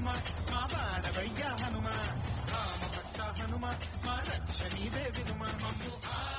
హనుమ మా వాడవయ్యా హనుమ రామ భక్త హనుమ మా రక్ష నీవే వినుమ మమ్ము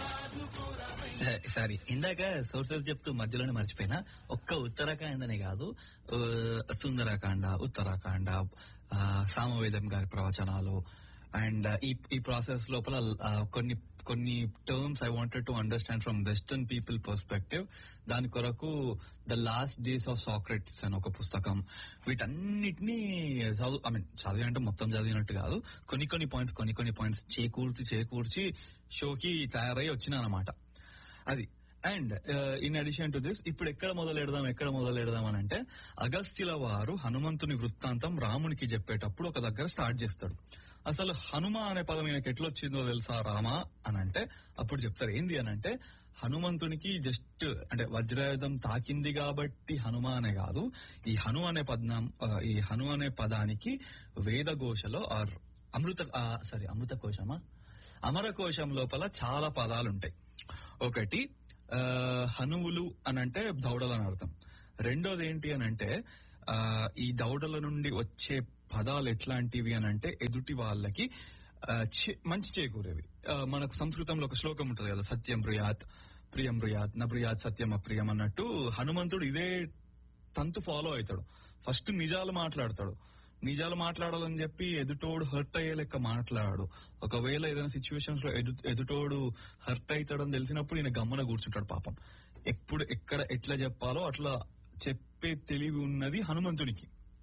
ఆదుకోరవయ్యా సారీ ఇందాక సోర్సెస్ చెప్తూ మధ్యలోనే మర్చిపోయినా ఒక్క ఉత్తరాఖండ్ అనే కాదు ఆ, సుందరాకాండ ఉత్తరాఖండ ఆ, సామవేదం గారి ప్రవచనాలు అండ్ ఈ ఈ ప్రాసెస్ లోపల ఆ, కొన్ని కొన్ని terms I wanted to understand from western people perspective దాని కొరకు the last days of Socrates అని ఒక పుస్తకం వీటన్నిటినీ చదువు ఐ మీన్ చదివి అంటే మొత్తం చదివినట్టు కాదు కొన్ని కొన్ని పాయింట్స్ కొన్ని కొన్ని పాయింట్స్ చేకూర్చి చేకూర్చి షోకి తయారై వచ్చిన అనమాట అది and in addition to this ఇప్పుడు ఎక్కడ మొదలెడదాం ఎక్కడ మొదలెడదాం అని అంటే అగస్త్యుల వారు హనుమంతుని వృత్తాంతం రామునికి చెప్పేటప్పుడు ఒక దగ్గర స్టార్ట్ చేస్తాడు అసలు హనుమ అనే పదం ఈయనకి ఎట్లా వచ్చిందో తెలుసా రామ అని అంటే అప్పుడు చెప్తారు ఏంది అని అంటే హనుమంతునికి జస్ట్ అంటే వజ్రాయుధం తాకింది కాబట్టి హనుమ అనే కాదు ఈ హను అనే పద్నం ఆ, ఈ హను అనే పదానికి వేదఘోషలో ఆర్ అమృత సారీ అమృత కోశమా అమరకోశం లోపల చాలా పదాలు ఉంటాయి ఒకటి ఆ, హనువులు అని అంటే దౌడలు అని అర్థం రెండోది ఏంటి అని అంటే ఆ, ఈ దౌడల నుండి వచ్చే పదాలు ఎట్లాంటివి అని అంటే ఎదుటి వాళ్ళకి ఆ, చే- మంచి చేకూరేవి ఆ, మనకు సంస్కృతంలో ఒక శ్లోకం ఉంటుంది కదా సత్యం ప్రియాత్ ప్రియం ప్రియాత్ న ప్రియాత్ సత్యం అప్రియం అన్నట్టు హనుమంతుడు ఇదే తంతు ఫాలో అవుతాడు ఫస్ట్ నిజాలు మాట్లాడతాడు నిజాలు మాట్లాడాలని చెప్పి ఎదుటోడు హర్ట్ అయ్యే లెక్క మాట్లాడు ఒకవేళ ఏదైనా సిచ్యువేషన్స్ లో ఎదు ఎదుటోడు హర్ట్ అవుతాడని తెలిసినప్పుడు ఈయన గమ్మన కూర్చుంటాడు పాపం ఎప్పుడు ఎక్కడ ఎట్లా చెప్పాలో అట్లా చెప్పే తెలివి ఉన్నది హనుమంతునికి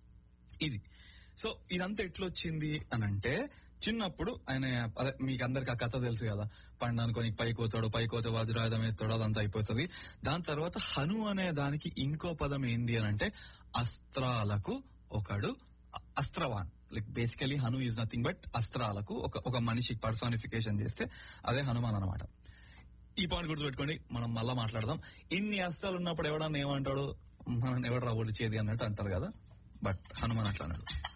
ఇది సో ఇదంతా ఎట్లొచ్చింది అని అంటే చిన్నప్పుడు ఆయన అదే మీకు అందరికి ఆ కథ తెలుసు కదా పండు అనుకోని పైకి పోతాడు పైకి పోతే వజ్రాయుధం వేస్తాడు అదంతా అయిపోతుంది దాని తర్వాత హను అనే దానికి ఇంకో పదం ఏంది అని అంటే అస్త్రాలకు ఒకడు అ- అస్త్రవాన్ like basically Hanu is nothing but అస్త్రాలకు ఒక ఒక మనిషి పర్సానిఫికేషన్ చేస్తే అదే హనుమాన్ అనమాట ఈ పాయింట్ గుర్తుపెట్టుకోండి మనం మళ్ళా మాట్లాడదాం ఇన్ని అస్త్రాలు ఉన్నప్పుడు ఎవడన్నా ఏమంటాడు మనం ఎవడు రాబోడిచేది అన్నట్టు అంటారు కదా బట్ హనుమాన్ అట్లా అన్నాడు